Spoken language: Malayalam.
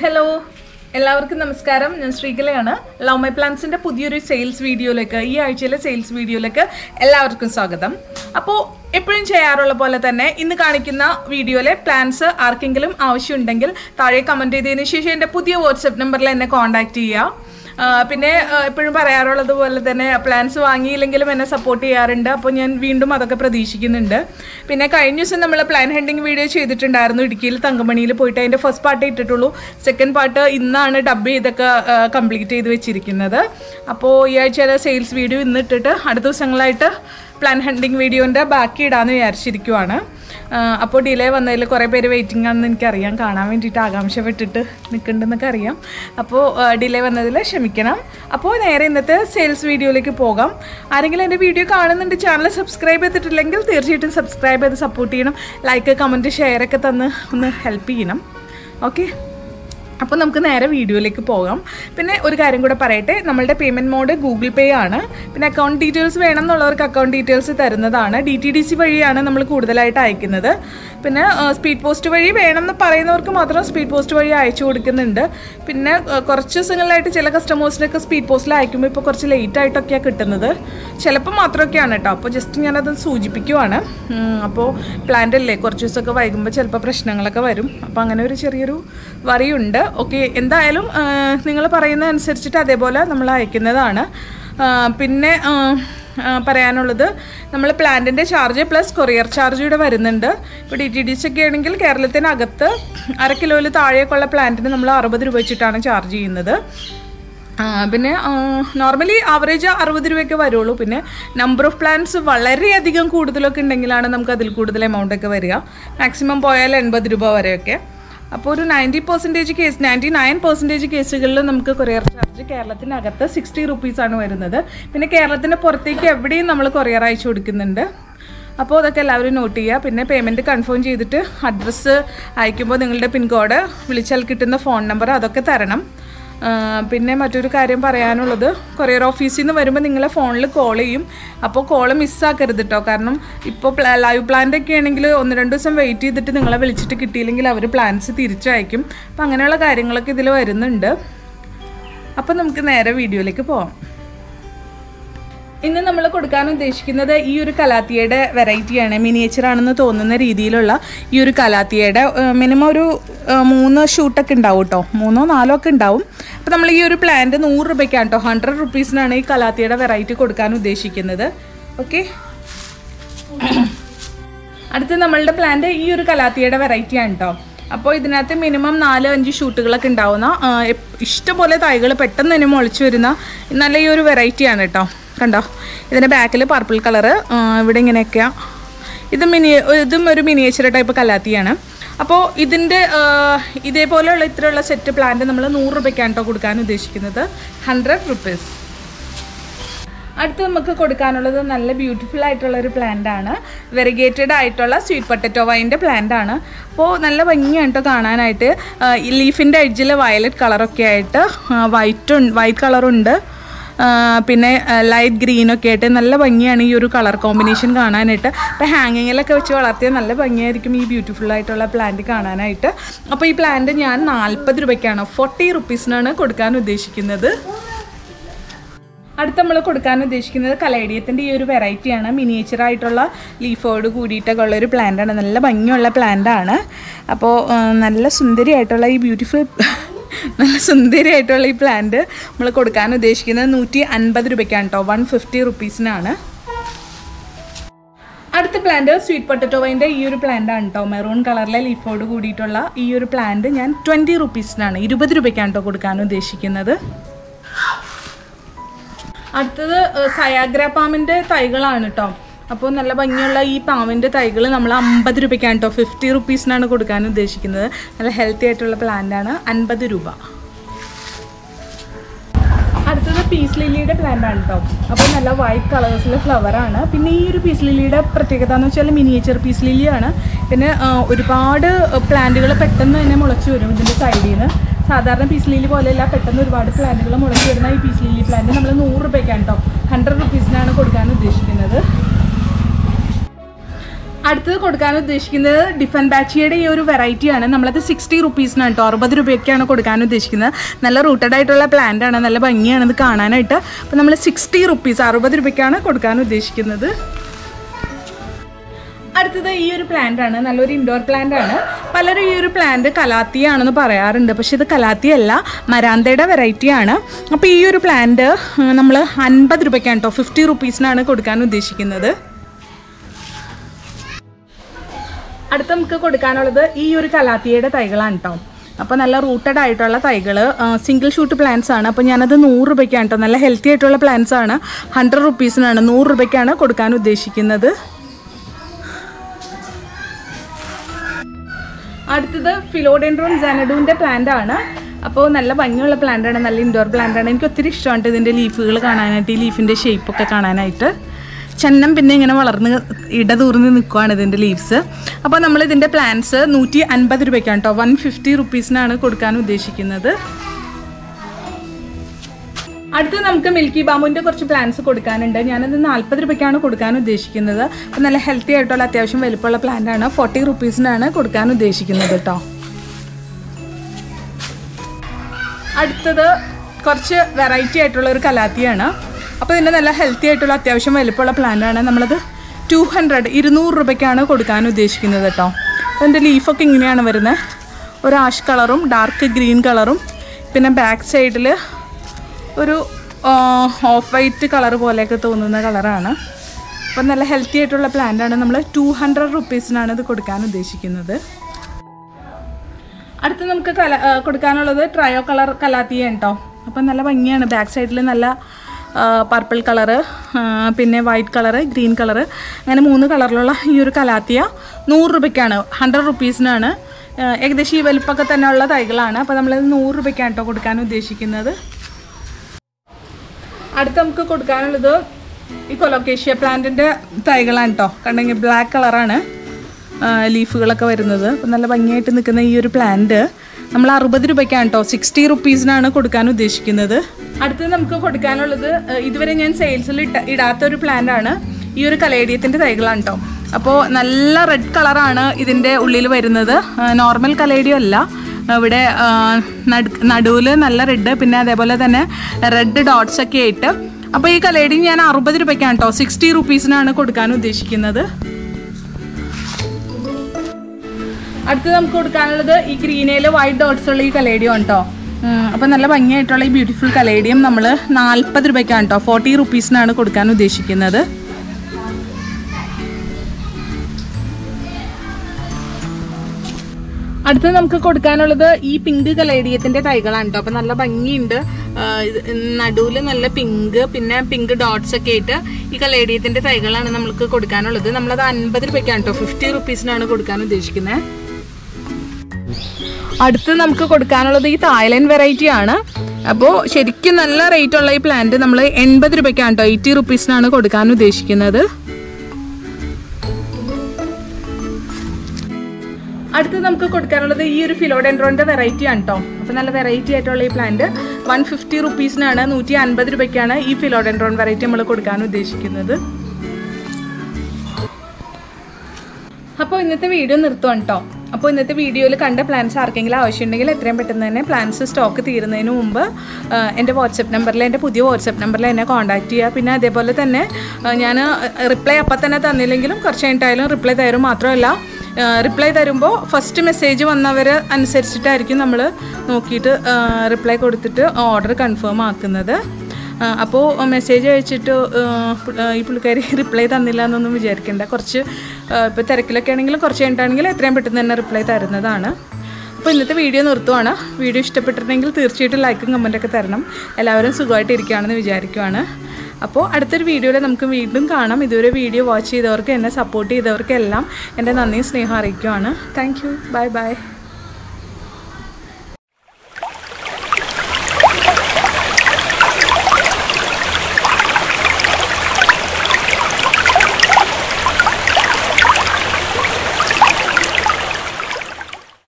ഹലോ എല്ലാവർക്കും നമസ്കാരം ഞാൻ ശ്രീകലയാണ് ലവ് മൈ പ്ലാൻസിന്റെ പുതിയൊരു സെയിൽസ് വീഡിയോയിലേക്ക് ഈ ആഴ്ചയിലെ സെയിൽസ് വീഡിയോയിലേക്ക് എല്ലാവർക്കും സ്വാഗതം അപ്പോൾ എപ്പോഴും ചെയ്യാറുള്ള പോലെ തന്നെ ഇന്ന് കാണിക്കുന്ന വീഡിയോയിലെ പ്ലാൻസ് ആർക്കെങ്കിലും ആവശ്യമുണ്ടെങ്കിൽ താഴെ കമൻറ്റ് ചെയ്തതിന് ശേഷം എൻ്റെ പുതിയ വാട്സപ്പ് നമ്പറിൽ എന്നെ കോൺടാക്റ്റ് ചെയ്യുക ആ, പിന്നെ ആ, എപ്പോഴും പറയാറുള്ളത് പോലെ തന്നെ പ്ലാൻസ് വാങ്ങിയില്ലെങ്കിലും എന്നെ സപ്പോർട്ട് ചെയ്യാറുണ്ട് അപ്പോൾ ഞാൻ വീണ്ടും അതൊക്കെ പ്രതീക്ഷിക്കുന്നുണ്ട് പിന്നെ കഴിഞ്ഞ ദിവസം നമ്മൾ പ്ലാൻ ഹെൻഡിങ് വീഡിയോ ചെയ്തിട്ടുണ്ടായിരുന്നു ഇടുക്കിയിൽ തങ്കമണിയിൽ പോയിട്ട് അതിൻ്റെ ഫസ്റ്റ് പാർട്ട് ഇട്ടിട്ടുള്ളൂ സെക്കൻഡ് പാർട്ട് ഇന്നാണ് ഡബ് ചെയ്തൊക്കെ കംപ്ലീറ്റ് ചെയ്ത് വെച്ചിരിക്കുന്നത് അപ്പോൾ ഈ ആഴ്ചയിലെ സെയിൽസ് വീഡിയോ ഇന്ന് ഇട്ടിട്ട് അടുത്ത ദിവസങ്ങളായിട്ട് പ്ലാൻ ഹണ്ടിങ് വീഡിയോൻ്റെ ബാക്കി ഇടാമെന്ന് വിചാരിച്ചിരിക്കുവാണ് അപ്പോൾ ഡിലേ വന്നതിൽ കുറേ പേര് വെയിറ്റിംഗ് ആണെന്ന് എനിക്കറിയാം കാണാൻ വേണ്ടിയിട്ട് ആകാംക്ഷപ്പെട്ടിട്ട് നിൽക്കുന്നുണ്ടെന്നൊക്കെ അറിയാം അപ്പോൾ ഡിലേ വന്നതിൽ ക്ഷമിക്കണം അപ്പോൾ നേരെ ഇന്നത്തെ സെയിൽസ് വീഡിയോയിലേക്ക് പോകാം ആരെങ്കിലും എൻ്റെ വീഡിയോ കാണുന്നുണ്ട് ചാനൽ സബ്സ്ക്രൈബ് ചെയ്തിട്ടില്ലെങ്കിൽ തീർച്ചയായിട്ടും സബ്സ്ക്രൈബ് ചെയ്ത് സപ്പോർട്ട് ചെയ്യണം ലൈക്ക് കമൻറ്റ് ഷെയർ ഒക്കെ തന്ന് ഒന്ന് ഹെൽപ്പ് ചെയ്യണം ഓക്കെ അപ്പോൾ നമുക്ക് നേരെ വീഡിയോയിലേക്ക് പോകാം പിന്നെ ഒരു കാര്യം കൂടെ പറയട്ടെ നമ്മളുടെ പേയ്മെൻറ്റ് മോഡ് ഗൂഗിൾ പേ ആണ് പിന്നെ അക്കൗണ്ട് ഡീറ്റെയിൽസ് വേണം എന്നുള്ളവർക്ക് അക്കൗണ്ട് ഡീറ്റെയിൽസ് തരുന്നതാണ് ഡി ടി ഡി സി വഴിയാണ് നമ്മൾ കൂടുതലായിട്ട് അയക്കുന്നത് പിന്നെ സ്പീഡ് പോസ്റ്റ് വഴി വേണമെന്ന് പറയുന്നവർക്ക് മാത്രം സ്പീഡ് പോസ്റ്റ് വഴി അയച്ചു കൊടുക്കുന്നുണ്ട് പിന്നെ ആ, കുറച്ച് ദിവസങ്ങളിലായിട്ട് ചില കസ്റ്റമേഴ്സിനൊക്കെ സ്പീഡ് പോസ്റ്റിൽ അയക്കുമ്പോൾ ഇപ്പോൾ കുറച്ച് ലേറ്റ് ആയിട്ടൊക്കെയാണ് കിട്ടുന്നത് ചിലപ്പോൾ മാത്രമൊക്കെയാണ് കേട്ടോ അപ്പോൾ ജസ്റ്റ് ഞാനത് സൂചിപ്പിക്കുവാണ് ഉം, അപ്പോൾ പ്ലാന്റ് അല്ലേ കുറച്ച് ദിവസമൊക്കെ വൈകുമ്പോൾ ചിലപ്പോൾ പ്രശ്നങ്ങളൊക്കെ വരും അപ്പോൾ അങ്ങനെ ഒരു ചെറിയൊരു വറിയുണ്ട് ഓക്കെ എന്തായാലും നിങ്ങൾ പറയുന്നത് അനുസരിച്ചിട്ട് അതേപോലെ നമ്മൾ അയക്കുന്നതാണ് ആ, പിന്നെ ആ, ആ, പറയാനുള്ളത് നമ്മൾ പ്ലാന്റിൻ്റെ ചാർജ് പ്ലസ് കൊറിയർ ചാർജ് ഇവിടെ വരുന്നുണ്ട് ഇപ്പോൾ ഡി ടി ഡി സി ഒക്കെ ആണെങ്കിൽ കേരളത്തിനകത്ത് അര കിലോയിൽ താഴേക്കുള്ള പ്ലാന്റിന് നമ്മൾ അറുപത് രൂപ വെച്ചിട്ടാണ് ചാർജ് ചെയ്യുന്നത് ആ, പിന്നെ നോർമലി ആവറേജ് അറുപത് രൂപയൊക്കെ വരുള്ളൂ പിന്നെ നമ്പർ ഓഫ് പ്ലാൻസ് വളരെയധികം കൂടുതലൊക്കെ ഉണ്ടെങ്കിലാണ് നമുക്ക് അതിൽ കൂടുതൽ എമൗണ്ട് ഒക്കെ വരിക മാക്സിമം പോയാൽ എൺപത് രൂപ വരെയൊക്കെ അപ്പോൾ ഒരു ninety percentage case ninety nine percentage കേസുകളിൽ നമുക്ക് കൊറിയർ ചാർജ് കേരളത്തിനകത്ത് സിക്സ്റ്റി റുപ്പീസാണ് വരുന്നത് പിന്നെ കേരളത്തിന് പുറത്തേക്ക് എവിടെയും നമ്മൾ കൊറിയർ അയച്ചു കൊടുക്കുന്നുണ്ട് അപ്പോൾ അതൊക്കെ എല്ലാവരും നോട്ട് ചെയ്യുക പിന്നെ പേയ്മെൻറ്റ് കൺഫേം ചെയ്തിട്ട് അഡ്രസ്സ് അയക്കുമ്പോൾ നിങ്ങളുടെ പിൻകോഡ് വിളിച്ചാൽ കിട്ടുന്ന ഫോൺ നമ്പർ അതൊക്കെ തരണം ആ, പിന്നെ മറ്റൊരു കാര്യം പറയാനുള്ളത് കൊറിയർ ഓഫീസിൽ നിന്ന് വരുമ്പോൾ നിങ്ങളെ ഫോണിൽ കോൾ ചെയ്യും അപ്പോൾ കോൾ മിസ്സാക്കരുത് കേട്ടോ കാരണം ഇപ്പോൾ ലൈവ് പ്ലാന്റ് ഒക്കെ ആണെങ്കിൽ ഒന്ന് രണ്ട് ദിവസം വെയിറ്റ് ചെയ്തിട്ട് നിങ്ങളെ വിളിച്ചിട്ട് കിട്ടിയില്ലെങ്കിൽ അവർ പ്ലാൻസ് തിരിച്ചയക്കും അപ്പോൾ അങ്ങനെയുള്ള കാര്യങ്ങളൊക്കെ ഇതിൽ വരുന്നുണ്ട് അപ്പോൾ നമുക്ക് നേരെ വീഡിയോയിലേക്ക് പോവാം ഇന്ന് നമ്മൾ കൊടുക്കാൻ ഉദ്ദേശിക്കുന്നത് ഈ ഒരു കലാത്തിയുടെ വെറൈറ്റിയാണ് മിനിയേച്ചർ ആണെന്ന് തോന്നുന്ന രീതിയിലുള്ള ഈ ഒരു കലാത്തിയുടെ മിനിമം ഒരു ആ, മൂന്ന് ഷൂട്ടൊക്കെ ഉണ്ടാവും കേട്ടോ മൂന്നോ നാലോ ഒക്കെ ഉണ്ടാവും അപ്പോൾ നമ്മൾ ഈ ഒരു പ്ലാന്റ് നൂറ് രൂപയ്ക്കാണ് കേട്ടോ ഹൺഡ്രഡ് റുപ്പീസിനാണ് ഈ കലാത്തിയുടെ വെറൈറ്റി കൊടുക്കാൻ ഉദ്ദേശിക്കുന്നത് ഓക്കെ അടുത്ത് നമ്മളുടെ പ്ലാന്റ് ഈ ഒരു കലാത്തിയുടെ വെറൈറ്റി ആണ് കേട്ടോ അപ്പോൾ ഇതിനകത്ത് മിനിമം നാല് അഞ്ച് ഷൂട്ടുകളൊക്കെ ഉണ്ടാവുന്ന ആ, എപ്- ഇഷ്ടംപോലെ തൈകൾ പെട്ടെന്ന് തന്നെ മുളച്ചു വരുന്ന നല്ല ഈ ഒരു വെറൈറ്റി ആണ് കേട്ടോ കണ്ടോ ഇതിൻ്റെ ബാക്കിൽ പർപ്പിൾ കളറ് ഇവിടെ ഇങ്ങനെയൊക്കെയാണ് ഇത് മിനി ഇതും ഒരു മിനിയേച്ചർ ടൈപ്പ് കലാത്തിയാണ് അപ്പോൾ ഇതിൻ്റെ ഇതേപോലെയുള്ള ഇത്രയുള്ള സെറ്റ് പ്ലാന്റ് നമ്മൾ നൂറ് രൂപയ്ക്കാണ് കേട്ടോ കൊടുക്കാൻ ഉദ്ദേശിക്കുന്നത് ഹൺഡ്രഡ് റുപ്പീസ് അടുത്ത് നമുക്ക് കൊടുക്കാനുള്ളത് നല്ല ബ്യൂട്ടിഫുൾ ആയിട്ടുള്ള ഒരു പ്ലാന്റ് ആണ് വെറിഗേറ്റഡ് ആയിട്ടുള്ള സ്വീറ്റ് പൊട്ടറ്റോ വൈൻ്റെ പ്ലാന്റ് ആണ് അപ്പോൾ നല്ല ഭംഗിയാണ് കേട്ടോ കാണാനായിട്ട് ആ, ഈ ലീഫിൻ്റെ എഡ്ജിൽ വയലറ്റ് കളറൊക്കെ ആയിട്ട് വൈറ്റ് വൈറ്റ് കളറുണ്ട് പിന്നെ ലൈറ്റ് ഗ്രീനൊക്കെ ആയിട്ട് നല്ല ഭംഗിയാണ് ഈ ഒരു കളർ കോമ്പിനേഷൻ കാണാനായിട്ട് അപ്പോൾ ഹാങ്ങിങ്ങിലൊക്കെ വെച്ച് വളർത്തിയാൽ നല്ല ഭംഗിയായിരിക്കും ഈ ബ്യൂട്ടിഫുൾ ആയിട്ടുള്ള പ്ലാന്റ് കാണാനായിട്ട് അപ്പോൾ ഈ പ്ലാന്റ് ഞാൻ നാൽപ്പത് രൂപയ്ക്കാണ് ഫോർട്ടി റുപ്പീസിനാണ് കൊടുക്കാൻ ഉദ്ദേശിക്കുന്നത് അടുത്ത് നമ്മൾ കൊടുക്കാൻ ഉദ്ദേശിക്കുന്നത് കലേഡിയത്തിൻ്റെ ഈ ഒരു വെറൈറ്റിയാണ് മിനിയേച്ചർ ആയിട്ടുള്ള ലീഫോട് കൂടിയിട്ടൊക്കെ ഉള്ള ഒരു പ്ലാന്റാണ് നല്ല ഭംഗിയുള്ള പ്ലാന്റാണ് അപ്പോൾ ആ, നല്ല സുന്ദരിയായിട്ടുള്ള ഈ ബ്യൂട്ടിഫുൾ നല്ല സുന്ദരിയായിട്ടുള്ള ഈ പ്ലാന്റ് നമ്മൾ കൊടുക്കാൻ ഉദ്ദേശിക്കുന്നത് നൂറ്റി അൻപത് രൂപയ്ക്കാണ് കേട്ടോ വൺ ഫിഫ്റ്റി റുപ്പീസിനാണ് അടുത്ത പ്ലാന്റ് സ്വീറ്റ് പൊട്ടറ്റോവൈൻ്റെ ഈ ഒരു പ്ലാന്റ് ആണ് കേട്ടോ മെറൂൺ കളറിലെ ലീഫോട് കൂടിയിട്ടുള്ള ഈ ഒരു പ്ലാന്റ് ഞാൻ ട്വൻറ്റി റുപ്പീസിനാണ് ഇരുപത് രൂപയ്ക്കാണ് കേട്ടോ കൊടുക്കാൻ ഉദ്ദേശിക്കുന്നത് അടുത്തത് സയാഗ്ര പാമ്പിൻ്റെ തൈകളാണ് കേട്ടോ അപ്പോൾ നല്ല ഭംഗിയുള്ള ഈ പാമ്പിൻ്റെ തൈകൾ നമ്മൾ അമ്പത് രൂപയ്ക്കാണ് കേട്ടോ ഫിഫ്റ്റി റുപ്പീസിനാണ് കൊടുക്കാൻ ഉദ്ദേശിക്കുന്നത് നല്ല ഹെൽത്തി ആയിട്ടുള്ള പ്ലാന്റ് ആണ് അൻപത് രൂപ അടുത്തത് പീസ് ലില്ലിയുടെ പ്ലാന്റ് ആണ് കേട്ടോ അപ്പോൾ നല്ല വൈറ്റ് കളേഴ്സിലെ ഫ്ലവർ ആണ് പിന്നെ ഈ ഒരു പീസ് ലില്ലിയുടെ പ്രത്യേകത എന്ന് വെച്ചാൽ മിനിയേച്ചർ പീസ് ലില്ലിയാണ് പിന്നെ ആ, ഒരുപാട് പ്ലാന്റുകൾ പെട്ടെന്ന് തന്നെ മുളച്ച് വരും ഇതിൻ്റെ സൈഡിൽ നിന്ന് സാധാരണ പീസ് ലില്ലി പോലെയല്ല പെട്ടെന്ന് ഒരുപാട് പ്ലാന്റുകൾ മുളച്ച് വരുന്ന ഈ പീസ് ലില്ലി പ്ലാന്റ് നമ്മൾ നൂറ് രൂപയ്ക്കാണ് കേട്ടോ ഹൺഡ്രഡ് റുപ്പീസിനാണ് കൊടുക്കാൻ ഉദ്ദേശിക്കുന്നത് അടുത്തത് കൊടുക്കാൻ ഉദ്ദേശിക്കുന്നത് ഡിഫൻ ബാച്ചിയുടെ ഈ ഒരു വെറൈറ്റിയാണ് നമ്മളത് സിക്സ്റ്റി റുപ്പീസിനാണ് കേട്ടോ അറുപത് രൂപയ്ക്കാണ് കൊടുക്കാൻ ഉദ്ദേശിക്കുന്നത് നല്ല റൂട്ടഡ് ആയിട്ടുള്ള പ്ലാന്റ് ആണ് നല്ല ഭംഗിയാണ് ഇത് കാണാനായിട്ട് അപ്പോൾ നമ്മൾ സിക്സ്റ്റി റുപ്പീസ് അറുപത് രൂപയ്ക്കാണ് കൊടുക്കാൻ ഉദ്ദേശിക്കുന്നത് അടുത്തത് ഈ ഒരു പ്ലാന്റ് ആണ് നല്ലൊരു ഇൻഡോർ പ്ലാന്റ് ആണ് പലരും ഈ ഒരു പ്ലാന്റ് കലാത്തിയാണെന്ന് പറയാറുണ്ട് പക്ഷെ ഇത് കലാത്തി അല്ല മരാന്തയുടെ വെറൈറ്റി ആണ് അപ്പോൾ ഈ ഒരു പ്ലാന്റ് നമ്മൾ അൻപത് രൂപയ്ക്കാണ് കേട്ടോ ഫിഫ്റ്റി റുപ്പീസിനാണ് കൊടുക്കാൻ ഉദ്ദേശിക്കുന്നത് അടുത്ത നമുക്ക് കൊടുക്കാനുള്ളത് ഈ ഒരു കലാത്തിയുടെ തൈകളാണ് കേട്ടോ അപ്പോൾ നല്ല റൂട്ടഡ് ആയിട്ടുള്ള തൈകൾ സിംഗിൾ ഷൂട്ട് പ്ലാന്റ്സ് ആണ് അപ്പോൾ ഞാനത് നൂറ് രൂപയ്ക്കാണ് കേട്ടോ നല്ല ഹെൽത്തി ആയിട്ടുള്ള പ്ലാന്റ്സ് ആണ് ഹൺഡ്രഡ് റുപ്പീസിനാണ് നൂറ് രൂപയ്ക്കാണ് കൊടുക്കാൻ ഉദ്ദേശിക്കുന്നത് അടുത്തത് ഫിലോഡെൻഡ്രോൺ ജാനഡുവിൻ്റെ പ്ലാന്റ് ആണ് അപ്പോൾ നല്ല ഭംഗിയുള്ള പ്ലാന്റ് ആണ് നല്ല ഇൻഡോർ പ്ലാന്റ് ആണ് എനിക്ക് ഒത്തിരി ഇഷ്ടമുണ്ട് ഇതിൻ്റെ ലീഫുകൾ കാണാനായിട്ട് ഈ ലീഫിൻ്റെ ഷേപ്പൊക്കെ കാണാനായിട്ട് ചന്നം പിന്നെ ഇങ്ങനെ വളർന്ന് ഇടതൂർന്ന് നിൽക്കുവാണ് ഇതിൻ്റെ ലീവ്സ് അപ്പോൾ നമ്മൾ ഇതിൻ്റെ പ്ലാന്റ്സ് നൂറ്റി അൻപത് രൂപയ്ക്കാണ് കേട്ടോ വൺ ഫിഫ്റ്റി റുപ്പീസിനാണ് കൊടുക്കാൻ ഉദ്ദേശിക്കുന്നത് അടുത്ത് നമുക്ക് മിൽക്കി ബാമുവിൻ്റെ കുറച്ച് പ്ലാന്റ്സ് കൊടുക്കാനുണ്ട് ഞാനത് നാൽപ്പത് രൂപയ്ക്കാണ് കൊടുക്കാൻ ഉദ്ദേശിക്കുന്നത് അപ്പോൾ നല്ല ഹെൽത്തി ആയിട്ടുള്ള അത്യാവശ്യം വലുപ്പമുള്ള പ്ലാന്റ് ആണ് ഫോർട്ടി റുപ്പീസിനാണ് കൊടുക്കാൻ ഉദ്ദേശിക്കുന്നത് കേട്ടോ അടുത്തത് കുറച്ച് വെറൈറ്റി ആയിട്ടുള്ള ഒരു കലാത്തിയാണ് അപ്പോൾ ഇതിൻ്റെ നല്ല ഹെൽത്തി ആയിട്ടുള്ള അത്യാവശ്യം വലുപ്പമുള്ള പ്ലാന്റ് ആണ് നമ്മളത് ടു ഹൺഡ്രഡ് ഇരുന്നൂറ് രൂപയ്ക്കാണ് കൊടുക്കാൻ ഉദ്ദേശിക്കുന്നത് കേട്ടോ അപ്പോൾ ഇതിൻ്റെ ലീഫൊക്കെ ഇങ്ങനെയാണ് വരുന്നത് ഒരു ആഷ് കളറും ഡാർക്ക് ഗ്രീൻ കളറും പിന്നെ ബാക്ക് സൈഡിൽ ഒരു ഓഫ് വൈറ്റ് കളർ പോലെയൊക്കെ തോന്നുന്ന കളറാണ് അപ്പം നല്ല ഹെൽത്തി ആയിട്ടുള്ള പ്ലാന്റ് ആണ് നമ്മൾ ടു ഹൺഡ്രഡ് റുപ്പീസിനാണ് ഇത് കൊടുക്കാൻ ഉദ്ദേശിക്കുന്നത് അടുത്ത് നമുക്ക് കല ആ, കൊടുക്കാനുള്ളത് ട്രയോ കളർ കലാത്തിയാണ് കേട്ടോ അപ്പം നല്ല ഭംഗിയാണ് ബാക്ക് സൈഡിൽ നല്ല പർപ്പിൾ കളറ് പിന്നെ വൈറ്റ് കളറ് ഗ്രീൻ കളറ് അങ്ങനെ മൂന്ന് കളറിലുള്ള ഈ ഒരു കലാത്തിയ നൂറ് രൂപയ്ക്കാണ് ഹൺഡ്രഡ് റുപ്പീസിനാണ് ആ, ഏകദേശം ഈ വലുപ്പമൊക്കെ തന്നെ ഉള്ള തൈകളാണ് അപ്പോൾ നമ്മളിത് നൂറ് രൂപയ്ക്കാണ് കേട്ടോ കൊടുക്കാൻ ഉദ്ദേശിക്കുന്നത് അടുത്ത് നമുക്ക് കൊടുക്കാനുള്ളത് ഈ കൊലോക്കേഷ്യ പ്ലാന്റിൻ്റെ തൈകളാണ് കേട്ടോ കണ്ടെങ്കിൽ ബ്ലാക്ക് കളറാണ് ലീഫുകളൊക്കെ വരുന്നത് അപ്പം നല്ല ഭംഗിയായിട്ട് നിൽക്കുന്ന ഈ ഒരു പ്ലാന്റ് നമ്മൾ അറുപത് രൂപയ്ക്കാണ് കേട്ടോ സിക്സ്റ്റി റുപ്പീസിനാണ് കൊടുക്കാൻ ഉദ്ദേശിക്കുന്നത് അടുത്ത് നമുക്ക് കൊടുക്കാനുള്ളത് ആ, ഇതുവരെ ഞാൻ സെയിൽസിൽ ഇട്ട ഇടാത്ത ഒരു പ്ലാന്റ് ആണ് ഈ ഒരു കലേഡിയത്തിൻ്റെ തൈകളാണ് കേട്ടോ അപ്പോൾ നല്ല റെഡ് കളറാണ് ഇതിൻ്റെ ഉള്ളിൽ വരുന്നത് നോർമൽ കലേഡിയം അല്ല ഇവിടെ നടുവിൽ നല്ല റെഡ് പിന്നെ അതേപോലെ തന്നെ റെഡ് ഡോട്ട്സ് ഒക്കെ ആയിട്ട് അപ്പോൾ ഈ കലേഡി ഞാൻ അറുപത് രൂപയ്ക്കാണ് കേട്ടോ സിക്സ്റ്റി റുപ്പീസിനാണ് കൊടുക്കാൻ ഉദ്ദേശിക്കുന്നത് അടുത്ത് നമുക്ക് കൊടുക്കാനുള്ളത് ഈ ഗ്രീനയിൽ വൈറ്റ് ഡോട്ട്സ് ഉള്ള ഈ കലേഡിയം കേട്ടോ അപ്പോൾ നല്ല ഭംഗിയായിട്ടുള്ള ഈ ബ്യൂട്ടിഫുൾ കലേഡിയം നമ്മൾ നാൽപ്പത് രൂപയ്ക്കാണ് കേട്ടോ ഫോർട്ടി റുപ്പീസിനാണ് കൊടുക്കാൻ ഉദ്ദേശിക്കുന്നത് അടുത്ത് നമുക്ക് കൊടുക്കാനുള്ളത് ഈ പിങ്ക് കലേഡിയത്തിന്റെ തൈകളാണ് കേട്ടോ അപ്പൊ നല്ല ഭംഗിയുണ്ട് നടുവില് നല്ല പിങ്ക് പിന്നെ പിങ്ക് ഡോട്ട്സ് ഒക്കെ ആയിട്ട് ഈ കലേഡിയത്തിന്റെ തൈകളാണ് നമുക്ക് കൊടുക്കാനുള്ളത് നമ്മളത് അൻപത് രൂപയ്ക്കാണ് കേട്ടോ ഫിഫ്റ്റി റുപ്പീസിനാണ് കൊടുക്കാൻ ഉദ്ദേശിക്കുന്നത് അടുത്ത് നമുക്ക് കൊടുക്കാനുള്ളത് ഈ തായ്ലൻഡ് വെറൈറ്റി ആണ് അപ്പോൾ ശരിക്കും നല്ല റേറ്റ് ഉള്ള ഈ പ്ലാന്റ് നമ്മൾ എൺപത് രൂപയ്ക്കാണ് കേട്ടോ എയ്റ്റി റുപ്പീസിനാണ് കൊടുക്കാൻ ഉദ്ദേശിക്കുന്നത് അടുത്ത് നമുക്ക് കൊടുക്കാനുള്ളത് ഈ ഒരു ഫിലോഡെൻഡ്രോന്റെ വെറൈറ്റി ആണ് കേട്ടോ അപ്പോൾ നല്ല വെറൈറ്റി ആയിട്ടുള്ള ഈ പ്ലാന്റ് വൺ ഫിഫ്റ്റി റുപ്പീസിനാണ് നൂറ്റി അൻപത് രൂപയ്ക്കാണ് ഈ ഫിലോഡെൻഡ്രോൺ വെറൈറ്റി നമ്മൾ കൊടുക്കാൻ ഉദ്ദേശിക്കുന്നത് അപ്പോൾ ഇന്നത്തെ വീഡിയോ നിർത്തുവാണ് കേട്ടോ അപ്പോൾ ഇന്നത്തെ വീഡിയോയിൽ കണ്ട പ്ലാൻസ് ആർക്കെങ്കിലും ആവശ്യമുണ്ടെങ്കിൽ എത്രയും പെട്ടെന്ന് തന്നെ പ്ലാൻസ് സ്റ്റോക്ക് തീരുന്നതിന് മുമ്പ് ആ, എൻ്റെ വാട്സപ്പ് നമ്പറിൽ എൻ്റെ പുതിയ വാട്സപ്പ് നമ്പറിൽ എന്നെ കോൺടാക്ട് ചെയ്യുക പിന്നെ അതേപോലെ തന്നെ ഞാൻ റിപ്ലൈ അപ്പം തന്നെ തന്നില്ലെങ്കിലും കുറച്ച് കഴിഞ്ഞിട്ടായാലും റിപ്ലൈ തരും മാത്രമല്ല റിപ്ലൈ തരുമ്പോൾ ഫസ്റ്റ് മെസ്സേജ് വന്നവർ അനുസരിച്ചിട്ടായിരിക്കും നമ്മൾ നോക്കിയിട്ട് റിപ്ലൈ കൊടുത്തിട്ട് ഓർഡർ കൺഫേം ആക്കുന്നത് അപ്പോൾ മെസ്സേജ് അയച്ചിട്ട് ആ, പു- ആ, ഈ പുള്ളിക്കാരി റിപ്ലൈ തന്നില്ല എന്നൊന്നും വിചാരിക്കേണ്ട കുറച്ച് ഇപ്പോൾ തിരക്കിലൊക്കെ ആണെങ്കിലും കുറച്ച് കഴിഞ്ഞിട്ടാണെങ്കിലും എത്രയും പെട്ടെന്ന് തന്നെ റിപ്ലൈ തരുന്നതാണ് അപ്പോൾ ഇന്നത്തെ വീഡിയോ നിർത്തുവാണ് വീഡിയോ ഇഷ്ടപ്പെട്ടിട്ടുണ്ടെങ്കിൽ തീർച്ചയായിട്ടും ലൈക്കും കമൻറ്റൊക്കെ തരണം എല്ലാവരും സുഖമായിട്ട് ഇരിക്കുകയാണെന്ന് വിചാരിക്കുവാണ് അപ്പോൾ അടുത്തൊരു വീഡിയോയിൽ നമുക്ക് വീണ്ടും കാണാം ഇതുവരെ വീഡിയോ വാച്ച് ചെയ്തവർക്ക് എന്നെ സപ്പോർട്ട് ചെയ്തവർക്കെല്ലാം എൻ്റെ നന്ദിയും സ്നേഹം അറിയിക്കുവാണ് താങ്ക് യു ബൈ ബൈ